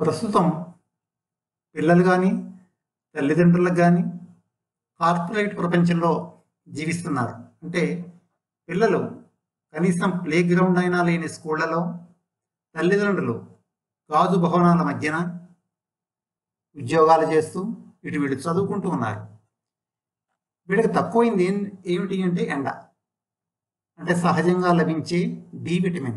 ప్రస్తుతం పిల్లలు కానీ తల్లిదండ్రులకు కానీ కార్పొరేట్ ప్రపంచంలో జీవిస్తున్నారు అంటే పిల్లలు కనీసం ప్లే గ్రౌండ్ అయినా లేని స్కూళ్లలో తల్లిదండ్రులు గాజు భవనాల మధ్యన ఉద్యోగాలు చేస్తూ ఇటు వీళ్ళు చదువుకుంటూ ఉన్నారు వీళ్ళకి తక్కువైంది ఏం ఏమిటి అంటే ఎండ అంటే సహజంగా లభించే డి విటమిన్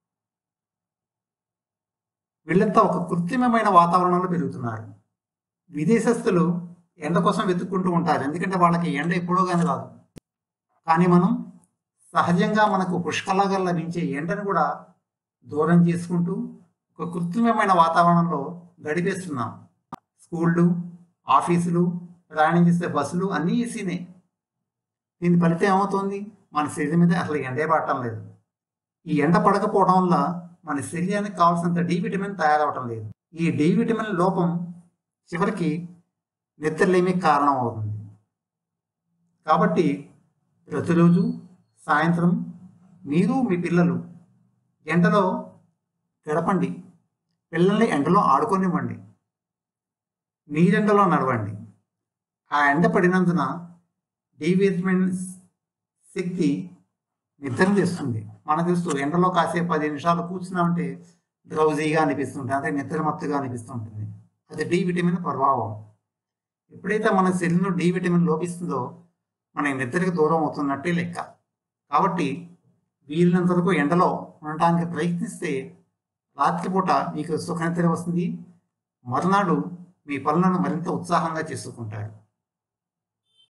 వీళ్ళంతా ఒక కృత్రిమమైన వాతావరణంలో పెరుగుతున్నారు విదేశస్తులు ఎండ కోసం వెతుక్కుంటూ ఉంటారు ఎందుకంటే వాళ్ళకి ఎండ ఎప్పుడో కానీ రాదు కానీ మనం సహజంగా మనకు పుష్కలాగా లభించే ఎండను కూడా దూరం చేసుకుంటూ ఒక కృత్రిమమైన వాతావరణంలో గడిపేస్తున్నాం స్కూళ్ళు ఆఫీసులు ప్రయాణం చేసే బస్సులు అన్నీ ఏసీనే దీని ఫలితం ఏమవుతుంది మన శరీరం మీద అసలు ఎండే పడటం లేదు ఈ ఎండ పడకపోవడం వల్ల మన శరీరానికి కావాల్సినంత డి విటమిన్ తయారవటం లేదు ఈ డి విటమిన్ లోపం చివరికి నిద్రలేమి కారణం అవుతుంది కాబట్టి ప్రతిరోజు సాయంత్రం మీరు మీ పిల్లలు ఎండలో గడపండి పిల్లల్ని ఎండలో ఆడుకోనివ్వండి నీరెండలో నడవండి ఆ ఎండ పడినందున డి విటమిన్ శక్తి నిద్ర తెస్తుంది మనకు తెలుస్తూ ఎండలో కాసేపు పది నిమిషాలు కూర్చున్నామంటే డ్రౌజీగా అనిపిస్తుంటుంది అంటే నిద్రమత్తుగా అనిపిస్తుంటుంది అది డి విటమిన్ ప్రభావం ఎప్పుడైతే మన శరీరంలో డి విటమిన్ లోపిస్తుందో మన నిద్రకు దూరం అవుతున్నట్టే లెక్క కాబట్టి వీలైనంత వరకు ఎండలో ఉండటానికి ప్రయత్నిస్తే రాత్రిపూట మీకు సుఖనిద్ర వస్తుంది మరునాడు మీ పనులను మరింత ఉత్సాహంగా చేసుకుంటారు